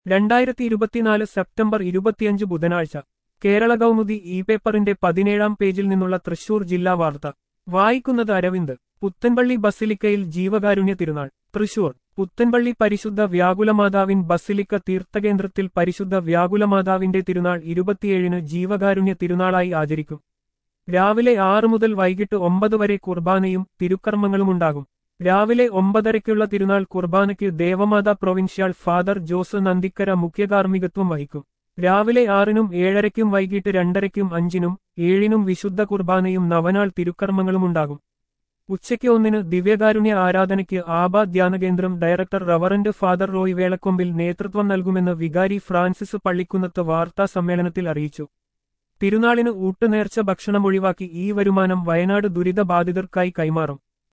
രണ്ടായിരത്തി ഇരുപത്തിനാല് സെപ്റ്റംബർ ഇരുപത്തിയഞ്ച് ബുധനാഴ്ച കേരള കൗമുദി ഇ പേപ്പറിന്റെ പതിനേഴാം പേജിൽ നിന്നുള്ള തൃശൂർ ജില്ലാ വാർത്ത വായിക്കുന്നത് അരവിന്ദ് പുത്തൻപള്ളി ബസിലിക്കയിൽ ജീവകാരുണ്യ തിരുനാൾ തൃശൂർ പുത്തൻപള്ളി പരിശുദ്ധ വ്യാകുലമാതാവിൻ ബസിലിക്ക തീർത്ഥകേന്ദ്രത്തിൽ പരിശുദ്ധ വ്യാകുലമാതാവിന്റെ തിരുനാൾ ഇരുപത്തിയേഴിന് ജീവകാരുണ്യ തിരുനാളായി ആചരിക്കും രാവിലെ ആറ് മുതൽ വൈകിട്ട് ഒമ്പത് വരെ കുർബാനയും തിരുക്കർമ്മങ്ങളുമുണ്ടാകും രാവിലെ ഒമ്പതരയ്ക്കുള്ള തിരുനാൾ കുർബാനയ്ക്ക് ദേവമാതാ പ്രൊവിൻഷ്യൽ ഫാദർ ജോസ് നന്ദിക്കര മുഖ്യകാർമ്മികത്വം വഹിക്കും രാവിലെ ആറിനും ഏഴരയ്ക്കും വൈകിട്ട് രണ്ടരയ്ക്കും അഞ്ചിനും ഏഴിനും വിശുദ്ധ കുർബാനയും നവനാൾ തിരുക്കർമ്മങ്ങളുമുണ്ടാകും ഉച്ചയ്ക്ക് ഒന്നിന് ദിവ്യകാരുണ്യ ആരാധനയ്ക്ക് ആബാ ധ്യാനകേന്ദ്രം director reverend father Roy Velakkombil നേതൃത്വം നൽകുമെന്ന് വികാരി ഫ്രാൻസിസ് പള്ളിക്കുന്നത്ത് വാർത്താ സമ്മേളനത്തിൽ അറിയിച്ചു തിരുനാളിന് ഊട്ടുനേർച്ച ഭക്ഷണം ഒഴിവാക്കി ഈ വരുമാനം വയനാട് ദുരിതബാധിതർക്കായി കൈമാറും